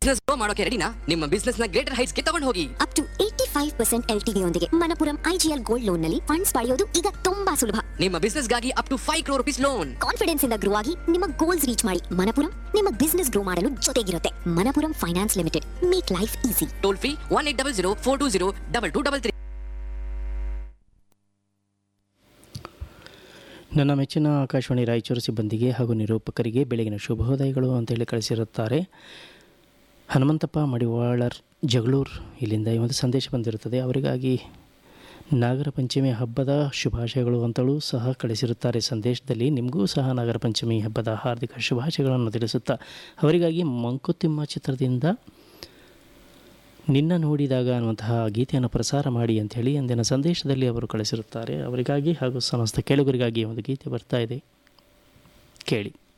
business grow ಮಾಡೋಕೆ ರೆಡಿನಾ ನಿಮ್ಮ ಬಿಸ್ನೆಸ್ ನ ಗ್ರೇಟರ್ ಹೈಟ್ಸ್ ಗೆ ತಗೊಂಡು ಹೋಗಿ up to eighty five percent L T ಯೊಂದಿಗೆ ಮನಪುರಂ ಐಜಿಎಲ್ ಗೋಲ್ಡ್ ಲೋನ್ ನಲ್ಲಿ ಫಂಡ್ಸ್ ಪಡೆಯೋದು ಈಗ ತುಂಬಾ ಸುಲಭ ನಿಮ್ಮ ಬಿಸ್ನೆಸ್ ಗಾಗಿ up to five crore rupees loan confidence ಇಂದ ಗ್ರೋ ಆಗಿ ನಿಮ್ಮ ಗೋಲ್ಸ್ ರೀಚ್ ಮಾಡಿ ಮನಪುರಂ ನಿಮ್ಮ ಬಿಸ್ನೆಸ್ ಗ್ರೋ ಮಾಡಲು ಜೊತೆಗಿರುತ್ತೆ Manappuram finance limited make life easy toll free one eight double zero four two zero double two double three ನನ್ನ ಮೆಚ್ಚಿನ ಆಕಾಶವಾಣಿ ರಾಯಚೂರು ಸಿಬ್ಬಂದಿಗೆ ಹಾಗೂ ನಿರೂಪಕರಿಗೆ ಬೆಳಗಿನ ಶುಭೋದಯಗಳು ಅಂತೇಳಿ ಕಳಿಸಿರುತ್ತಾರೆ ಹನುಮಂತಪ್ಪ ಮಡಿವಾಳರ್ ಜಗಳೂರು ಇಲ್ಲಿಂದ ಈ ಒಂದು ಸಂದೇಶ ಬಂದಿರುತ್ತದೆ ಅವರಿಗಾಗಿ ನಾಗರ ಪಂಚಮಿ ಹಬ್ಬದ ಶುಭಾಶಯಗಳು ಅಂತಲೂ ಸಹ ಕಳಿಸಿರುತ್ತಾರೆ ಸಂದೇಶದಲ್ಲಿ ನಿಮಗೂ ಸಹ ನಾಗರ ಪಂಚಮಿ ಹಬ್ಬದ ಹಾರ್ದಿಕ ಶುಭಾಶಯಗಳನ್ನು ತಿಳಿಸುತ್ತಾ ಅವರಿಗಾಗಿ ಮಂಕುತಿಮ್ಮ ಚಿತ್ರದಿಂದ ನಿನ್ನ ನೋಡಿದಾಗ ಅನ್ನುವಂತಹ ಗೀತೆಯನ್ನು ಪ್ರಸಾರ ಮಾಡಿ ಅಂಥೇಳಿ ಅಂದಿನ ಸಂದೇಶದಲ್ಲಿ ಅವರು ಕಳಿಸಿರುತ್ತಾರೆ ಅವರಿಗಾಗಿ ಹಾಗೂ ಸಮಸ್ತ ಕೇಳುಗರಿಗಾಗಿ ಒಂದು ಗೀತೆ ಬರ್ತಾ ಇದೆ ಕೇಳಿ